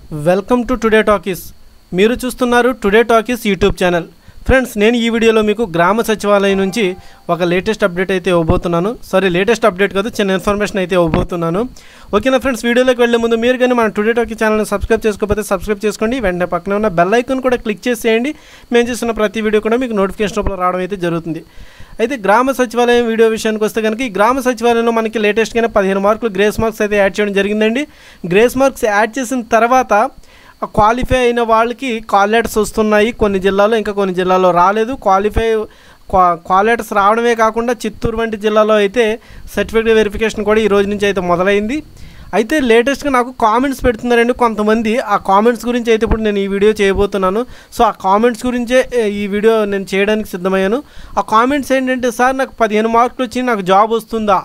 welcome to today Talkies మీరు చూస్తున్నారు Today Talkies YouTube channel friends నేను ఈ వీడియోలో మీకు గ్రామ సచివాలయం నుంచి ఒక లేటెస్ట్ అప్డేట్ అయితే ఇవ్వబోతున్నాను సారీ లేటెస్ట్ అప్డేట్ కాదు చిన్న ఇన్ఫర్మేషన్ అయితే ఇవ్వబోతున్నాను ఓకేనా ఫ్రెండ్స్ వీడియోలోకి వెళ్ళే ముందు మీరు కానీ మన టుడే టాకీ ఛానల్ని సబ్స్క్రైబ్ చేసుకోకపోతే సబ్స్క్రైబ్ చేసుకోండి వెంటనే పక్కన ఉన్న బెల్ ఐకాన్ కూడా క్లిక్ చేసేయండి మేము చేస్తున్న ప్రతి వీడియో కూడా మీకు నోటిఫికేషన్ రూపంలో రావడం అయితే జరుగుతుంది అయితే గ్రామ సచివాలయం వీడియో విషయానికి వస్తే కనుక ఈ గ్రామ సచివాలయంలో మనకి లేటెస్ట్గానే పదిహేను మార్కులు గ్రేస్ మార్క్స్ అయితే యాడ్ చేయడం జరిగిందండి గ్రేస్ మార్క్స్ యాడ్ చేసిన తర్వాత క్వాలిఫై అయిన వాళ్ళకి కాల్ లెటర్స్ వస్తున్నాయి కొన్ని జిల్లాలో ఇంకా కొన్ని జిల్లాలో రాలేదు క్వాలిఫై కాల్ లెటర్స్ రావడమే కాకుండా చిత్తూరు వంటి జిల్లాలో అయితే సర్టిఫికేట్ వెరిఫికేషన్ కూడా ఈ రోజు నుంచి అయితే మొదలైంది అయితే లేటెస్ట్గా నాకు కామెంట్స్ పెడుతున్నారండి కొంతమంది ఆ కామెంట్స్ గురించి అయితే ఇప్పుడు నేను ఈ వీడియో చేయబోతున్నాను సో ఆ కామెంట్స్ గురించే ఏ, ఈ వీడియో నేను చేయడానికి సిద్ధమయ్యాను ఆ కామెంట్స్ ఏంటంటే సార్ నాకు పదిహేను మార్కులు వచ్చి నాకు జాబ్ వస్తుందా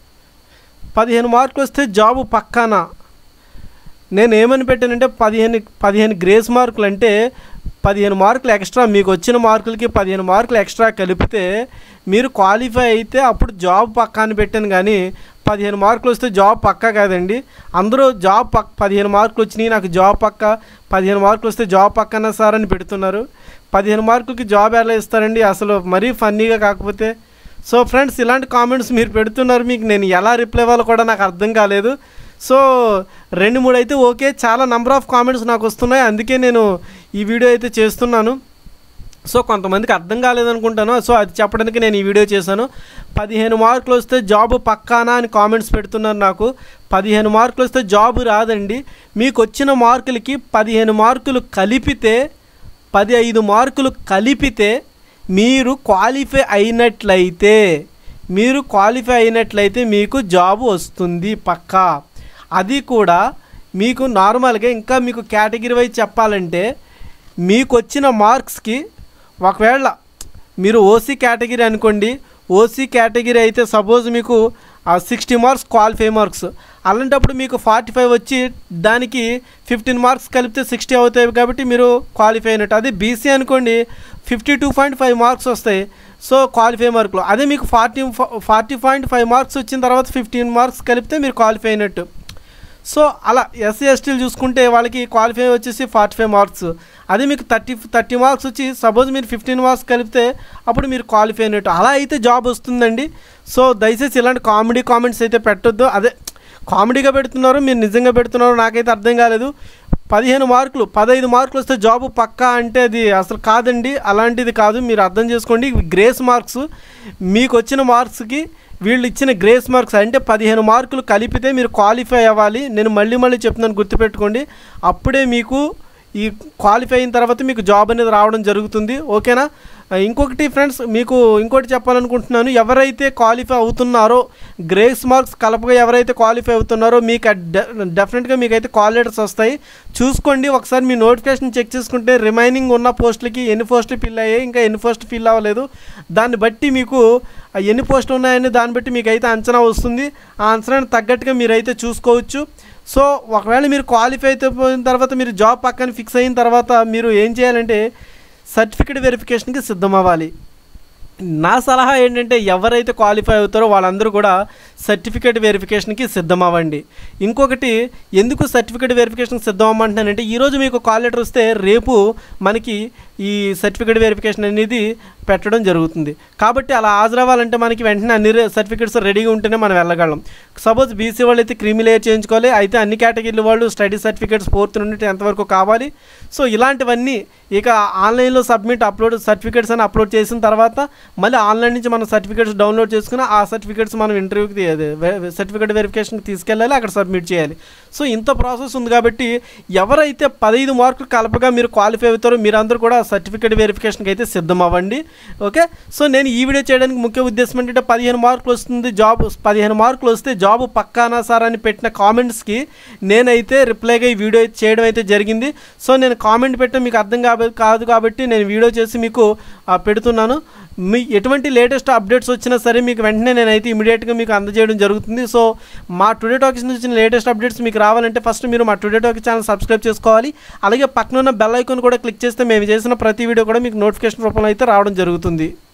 పదిహేను మార్కులు వస్తే జాబ్ పక్కానా నేను ఏమని పెట్టానంటే పదిహేను పదిహేను గ్రేస్ మార్కులు అంటే పదిహేను మార్కులు ఎక్స్ట్రా మీకు వచ్చిన మార్కులకి పదిహేను మార్కులు ఎక్స్ట్రా కలిపితే మీరు క్వాలిఫై అయితే అప్పుడు జాబ్ పక్కాని పెట్టాను కానీ పదిహేను మార్కులు వస్తే జాబ్ పక్కా కాదండి అందరూ జాబ్ పక్ పదిహేను మార్కులు వచ్చినాయి నాకు జాబ్ పక్క పదిహేను మార్కులు వస్తే జాబ్ పక్కన సార్ అని పెడుతున్నారు పదిహేను మార్కులకి జాబ్ ఎలా ఇస్తారండి అసలు మరీ ఫన్నీగా కాకపోతే సో ఫ్రెండ్స్ ఇలాంటి కామెంట్స్ మీరు పెడుతున్నారు మీకు నేను ఎలా రిప్లై ఇవ్వాలో కూడా నాకు అర్థం కాలేదు సో రెండు మూడు అయితే ఓకే చాలా నెంబర్ ఆఫ్ కామెంట్స్ నాకు వస్తున్నాయి అందుకే నేను ఈ వీడియో అయితే చేస్తున్నాను సో కొంతమందికి అర్థం కాలేదనుకుంటాను సో అది చెప్పడానికి నేను ఈ వీడియో చేశాను పదిహేను మార్కులు వస్తే జాబ్ పక్కానా అని కామెంట్స్ పెడుతున్నారు నాకు పదిహేను మార్కులు వస్తే జాబ్ రాదండి మీకు వచ్చిన మార్కులకి పదిహేను మార్కులు కలిపితే పది ఐదు మార్కులు కలిపితే మీరు క్వాలిఫై అయినట్లయితే మీరు క్వాలిఫై అయినట్లయితే మీకు జాబ్ వస్తుంది పక్కా అది కూడా మీకు నార్మల్గా ఇంకా మీకు కేటగిరీ వైజ్ చెప్పాలంటే మీకు వచ్చిన మార్క్స్కి ఒకవేళ మీరు ఓసీ కేటగిరీ అనుకోండి ఓసీ కేటగిరీ అయితే సపోజ్ మీకు సిక్స్టీ మార్క్స్ క్వాలిఫై మార్క్స్ అలాంటప్పుడు మీకు ఫార్టీ ఫైవ్ వచ్చి దానికి ఫిఫ్టీన్ మార్క్స్ కలిపితే సిక్స్టీ అవుతాయి కాబట్టి మీరు క్వాలిఫై అయినట్టు అదే బీసీ అనుకోండి fifty two point five marks వస్తాయి సో క్వాలిఫై మార్కులు అదే మీకు forty forty point five marks వచ్చిన తర్వాత ఫిఫ్టీన్ మార్క్స్ కలిపితే మీరు క్వాలిఫై అయినట్టు సో అలా ఎస్సీ ఎస్టీలు చూసుకుంటే వాళ్ళకి క్వాలిఫై వచ్చేసి ఫార్టీ ఫైవ్ మార్క్స్ అదే మీకు థర్టీ థర్టీ మార్క్స్ వచ్చి సపోజ్ మీరు ఫిఫ్టీన్ మార్క్స్ కలిపితే అప్పుడు మీరు క్వాలిఫై అయినట్టు అలా అయితే జాబ్ వస్తుందండి సో దయచేసి ఇలాంటి కామెడీ కామెంట్స్ అయితే పెట్టొద్దు అదే కామెడీగా పెడుతున్నారు మీరు నిజంగా పెడుతున్నారో నాకైతే అర్థం కాలేదు పదిహేను మార్కులు పదహైదు మార్కులు వస్తే జాబ్ పక్కా అంటే అది అసలు కాదండి అలాంటిది కాదు మీరు అర్థం చేసుకోండి ఇవి గ్రేస్ మార్క్స్ మీకు వచ్చిన మార్క్స్కి వీళ్ళు ఇచ్చిన గ్రేస్ మార్క్స్ అంటే పదిహేను మార్కులు కలిపితే మీరు క్వాలిఫై అవ్వాలి నేను మళ్ళీ మళ్ళీ చెప్తున్నాను గుర్తుపెట్టుకోండి అప్పుడే మీకు ఈ క్వాలిఫై అయిన తర్వాత మీకు జాబ్ అనేది రావడం జరుగుతుంది ఓకేనా ఆ, ఇంకొకటి ఫ్రెండ్స్ మీకు ఇంకోటి చెప్పాలనుకుంటున్నాను ఎవరైతే క్వాలిఫై అవుతున్నారో గ్రేస్ మార్క్స్ కలపగా ఎవరైతే క్వాలిఫై అవుతున్నారో మీకు ఆ డె- డెఫినెట్గా మీకు అయితే కాల్ లెటర్స్ వస్తాయి చూసుకోండి ఒకసారి మీ నోటిఫికేషన్ చెక్ చేసుకుంటే రిమైనింగ్ ఉన్న పోస్టులకి ఎన్ని పోస్టులు ఫిల్ అయ్యాయి ఇంకా ఎన్ని పోస్టులు ఫిల్ అవ్వలేదు దాన్ని బట్టి మీకు ఆ ఎన్ని పోస్టులు ఉన్నాయని దాన్ని బట్టి మీకు అయితే అంచనా వస్తుంది ఆ అంచనానికి తగ్గట్టుగా మీరైతే చూసుకోవచ్చు సో ఒకవేళ మీరు క్వాలిఫై అయితే పోయిన తర్వాత మీరు జాబ్ పక్కన ఫిక్స్ అయిన తర్వాత మీరు ఏం చేయాలంటే సర్టిఫికేట్ వెరిఫికేషన్కి సిద్ధం అవ్వాలి నా సలహా ఏంటంటే ఎవరైతే క్వాలిఫై అవుతారో వాళ్ళందరూ కూడా సర్టిఫికేట్ వెరిఫికేషన్కి సిద్ధం అవ్వండి ఇంకొకటి ఎందుకు సర్టిఫికేట్ వెరిఫికేషన్కి సిద్ధం అవ్వమంటున్నానంటే ఈరోజు మీకు కాల్ లెటర్ వస్తే రేపు మనకి ఈ సర్టిఫికేట్ వెరిఫికేషన్ అనేది పెట్టడం జరుగుతుంది కాబట్టి అలా హాజరవ్వాలంటే మనకి వెంటనే అన్ని సర్టిఫికేట్స్ రెడీగా ఉంటేనే మనం వెళ్ళగలం సపోజ్ బీసీ వాళ్ళు అయితే క్రీమీ లేయర్ చేయించుకోవాలి అయితే అన్ని కేటగిరీల వాళ్ళు స్టడీ సర్టిఫికేట్స్ ఫోర్త్ నుండి టెన్త్ వరకు కావాలి సో ఇలాంటివన్నీ ఇక ఆన్లైన్లో సబ్మిట్ అప్లోడ్ సర్టిఫికేట్స్ అని అప్లోడ్ చేసిన తర్వాత మళ్ళీ ఆన్లైన్ నుంచి మనం సర్టిఫికేట్స్ డౌన్లోడ్ చేసుకుని ఆ సర్టిఫికేట్స్ మనం ఇంటర్వ్యూకి సర్టిఫికేట్ వెరిఫికేషన్కి తీసుకెళ్ళాలి అక్కడ సబ్మిట్ చేయాలి సో ఇంత ప్రాసెస్ ఉంది కాబట్టి ఎవరైతే పదహైదు మార్కులు కలపగా మీరు క్వాలిఫై అవుతారో మీరందరూ కూడా సర్టిఫికేట్ వెరిఫికేషన్కి అయితే సిద్ధం అవ్వండి ఓకే సో నేను ఈ వీడియో చేయడానికి ముఖ్య ఉద్దేశం ఏంటంటే పదిహేను మార్కులు వస్తుంది జాబ్ పదిహేను మార్కులు వస్తే జాబ్ పక్కానా సార్ అని పెట్టిన కామెంట్స్కి నేనైతే రిప్లైగా ఈ వీడియో అయితే చేయడం అయితే జరిగింది సో నేను కామెంట్ పెట్టడం మీకు అర్థం కాబ కాదు కాబట్టి నేను వీడియో చేసి మీకు ఆ, పెడుతున్నాను మీ ఎటువంటి లేటెస్ట్ అప్డేట్స్ వచ్చినా సరే మీకు వెంటనే నేనైతే ఇమీడియట్గా మీకు అందజేయడం జరుగుతుంది సో మా టుడే టాక్స్ నుంచి వచ్చిన లేటెస్ట్ అప్డేట్స్ మీకు రావాలంటే ఫస్ట్ మీరు మా టుడే టాక్ ఛానల్ సబ్స్క్రైబ్ చేసుకోవాలి అలాగే పక్కన ఉన్న బెల్ ఐకాన్ కూడా క్లిక్ చేస్తే మేము చేసిన ప్రతి వీడియో కూడా మీకు నోటిఫికేషన్ రూపంలో అయితే రావడం జరుగుతుంది